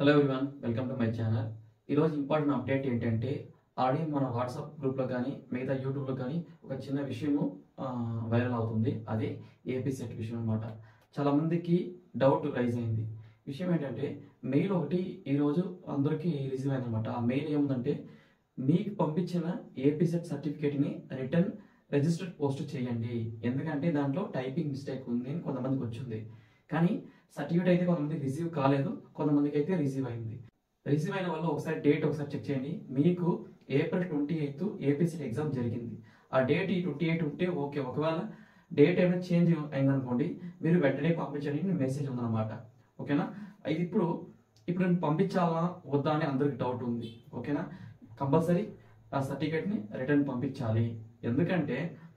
hello everyone welcome to my channel ఈరోజు important update ఏంటంటే already మన వాట్సాప్ గ్రూప్లో కానీ మిగతా యూట్యూబ్లో కానీ ఒక చిన్న విషయము వైరల్ అవుతుంది అదే ఏపీ సెట్ విషయం అనమాట చాలామందికి డౌట్ రైజ్ అయింది విషయం ఏంటంటే మెయిల్ ఒకటి ఈరోజు అందరికీ రిసీవ్ అయిందనమాట ఆ మెయిల్ ఏముందంటే మీకు పంపించిన ఏపీ సెట్ సర్టిఫికేట్ని రిటర్న్ రిజిస్టర్డ్ పోస్ట్ చేయండి ఎందుకంటే దాంట్లో టైపింగ్ మిస్టేక్ ఉంది అని కొంతమందికి వచ్చింది కానీ సర్టిఫికేట్ అయితే కొంతమందికి రిసీవ్ కాలేదు కొంతమందికి అయితే రిసీవ్ అయింది రిసీవ్ అయిన వల్ల ఒకసారి డేట్ ఒకసారి చెక్ చేయండి మీకు April twenty eighth APC exam జరిగింది ఆ డేట్ ఈ ట్వంటీ ఎయిట్ ఉంటే ఓకే ఒకవేళ డేట్ ఏమైనా చేంజ్ అయిందనుకోండి మీరు వెంటనే పంపించండి మెసేజ్ ఉందన్నమాట ఓకేనా ఇది ఇప్పుడు ఇప్పుడు నేను పంపించాలా వద్దా అని అందరికి డౌట్ ఉంది ఓకేనా కంపల్సరీ ఆ సర్టిఫికేట్ని రిటర్న్ పంపించాలి ఎందుకంటే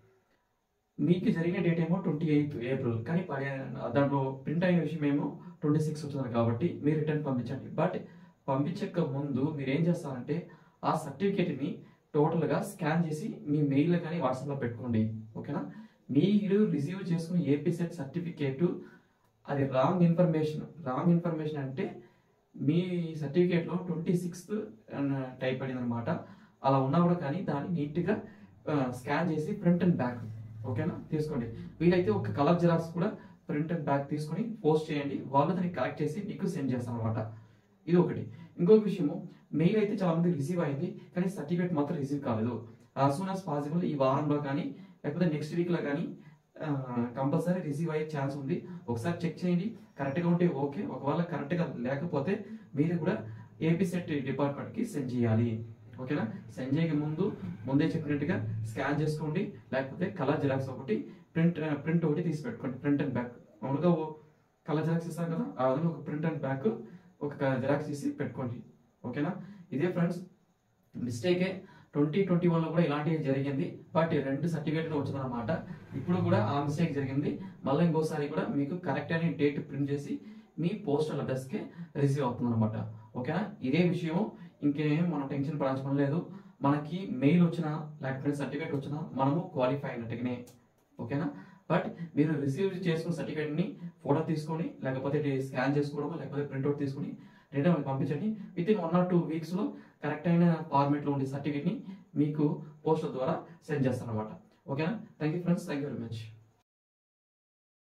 మీకు జరిగిన డేట్ ఏమో ట్వంటీ ఎయిత్ ఏప్రిల్ కానీ పడే దాంట్లో ప్రింట్ అయిన విషయం ఏమో ట్వంటీ సిక్స్ వచ్చింది కాబట్టి మీరు రిటర్న్ పంపించండి బట్ పంపించక ముందు మీరు ఏం చేస్తారంటే ఆ సర్టిఫికేట్ని టోటల్గా స్కాన్ చేసి మీ మెయిల్ కానీ వాట్సాప్లో పెట్టుకోండి ఓకేనా మీరు రిసీవ్ చేసుకున్న ఏపీ సెట్ సర్టిఫికేట్ అది రాంగ్ ఇన్ఫర్మేషన్ రాంగ్ ఇన్ఫర్మేషన్ అంటే మీ సర్టిఫికేట్లో ట్వంటీ సిక్స్త్ టైప్ అయింది అనమాట అలా ఉన్నా కూడా కానీ దాన్ని నీట్గా స్కాన్ చేసి ఫ్రంట్ అండ్ బ్యాక్ ఓకేనా తీసుకోండి వీలైతే ఒక కలర్ జిరాక్స్ కూడా ప్రింట్ అండ్ బ్యాక్ తీసుకొని పోస్ట్ చేయండి వాళ్ళు దాన్ని కలెక్ట్ చేసి మీకు సెండ్ చేస్తాను అనమాట ఇది ఒకటి ఇంకొక విషయము మెయిల్ అయితే చాలా మంది రిసీవ్ అయింది కానీ సర్టిఫికేట్ మాత్రం రిసీవ్ కాలేదు యాజ్ సూన్ యాజ్ పాసిబుల్ ఈ వారంలో కానీ లేకపోతే నెక్స్ట్ వీక్లో కానీ కంపల్సరీ రిసీవ్ అయ్యే ఛాన్స్ ఉంది ఒకసారి చెక్ చేయండి కరెక్ట్గా ఉంటే ఓకే ఒకవేళ కరెక్ట్గా లేకపోతే మీరు కూడా ఏపీ సెట్ డిపార్ట్మెంట్కి సెండ్ చేయాలి ఓకేనా సెండ్ చేయక ముందు ముందే చెప్పినట్టుగా స్కాన్ చేసుకోండి లేకపోతే కలర్ జిరాక్స్ ఒకటి ప్రింట్ ప్రింట్ ఒకటి తీసి పెట్టుకోండి ప్రింట్ అండ్ బ్యాక్ మామూలుగా కలర్ జిరాక్స్ ఇస్తాం కదా ఆ విధంగా ఒక ప్రింట్ అండ్ బ్యాక్ ఒక జిరాక్స్ తీసి పెట్టుకోండి ఓకేనా ఇదే ఫ్రెండ్స్ మిస్టేకే ట్వంటీ ట్వంటీ వన్లో కూడా ఇలాంటివి జరిగింది బట్ ఈ రెండు సర్టిఫికేట్లు వచ్చిందన్నమాట ఇప్పుడు కూడా ఆ మిస్టేక్ జరిగింది మళ్ళీ ఇంకోసారి కూడా మీకు కరెక్ట్ అయిన డేట్ ప్రింట్ చేసి మీ పోస్టల్ అడ్రస్కి రిసీవ్ అవుతుంది అనమాట ఓకేనా ఇదే విషయం ఇంకేం మనం టెన్షన్ పడాల్సిన పని లేదు మనకి మెయిల్ వచ్చినా లేకపోతే సర్టిఫికేట్ వచ్చినా మనము క్వాలిఫై అయినట్టుగానే ఓకేనా బట్ మీరు రిసీవ్ చేసుకున్న సర్టిఫికేట్ని ఫోటో తీసుకొని లేకపోతే స్కాన్ చేసుకోవడం లేకపోతే ప్రింట్అవుట్ తీసుకొని రిటర్న్ పంపించండి within one or two వీక్స్లో కరెక్ట్ అయిన ఫార్మేట్లో ఉండే సర్టిఫికేట్ని మీకు పోస్టల్ ద్వారా సెండ్ చేస్తాను అనమాట ఓకేనా thank you friends thank you very much